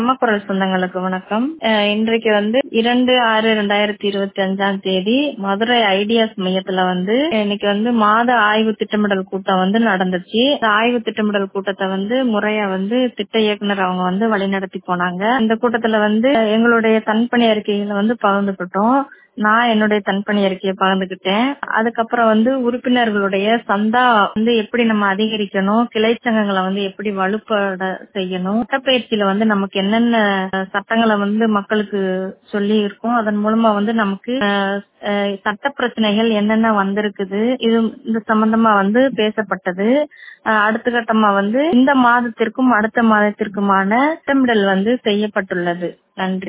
நம்ம குரல் சொந்தங்களுக்கு வணக்கம் அஹ் இன்றைக்கு வந்து இரண்டு ஆறு ரெண்டாயிரத்தி இருபத்தி அஞ்சாம் தேதி மதுரை ஐடியாஸ் மையத்துல வந்து இன்னைக்கு வந்து மாத ஆய்வு திட்டமிடல் கூட்டம் வந்து நடந்துச்சு இந்த ஆய்வு திட்டமிடல் கூட்டத்தை வந்து முறையா வந்து திட்ட இயக்குனர் அவங்க வந்து வழிநடத்தி போனாங்க இந்த கூட்டத்துல வந்து எங்களுடைய தன்பணி அறிக்கைகளை வந்து பகிர்ந்துகிட்டோம் நான் என்னுடைய தன்பணி அறிக்கையை பகிர்ந்துகிட்டேன் அதுக்கப்புறம் வந்து உறுப்பினர்களுடைய சந்தா வந்து எப்படி நம்ம அதிகரிக்கணும் கிளை சங்கங்களை வந்து எப்படி வலுப்பட செய்யணும் சட்டப்பயிற்சியில வந்து நமக்கு என்னென்ன சட்டங்களை வந்து மக்களுக்கு சொல்லி இருக்கோம் அதன் மூலமா வந்து நமக்கு அஹ், அஹ், சட்ட பிரச்சனைகள் என்னென்ன வந்திருக்குது இது இந்த சம்பந்தமா வந்து பேசப்பட்டது அஹ், அடுத்த கட்டமா வந்து இந்த மாதத்திற்கும் அடுத்த மாதத்திற்குமான திட்டமிடல் வந்து செய்யப்பட்டுள்ளது நன்றி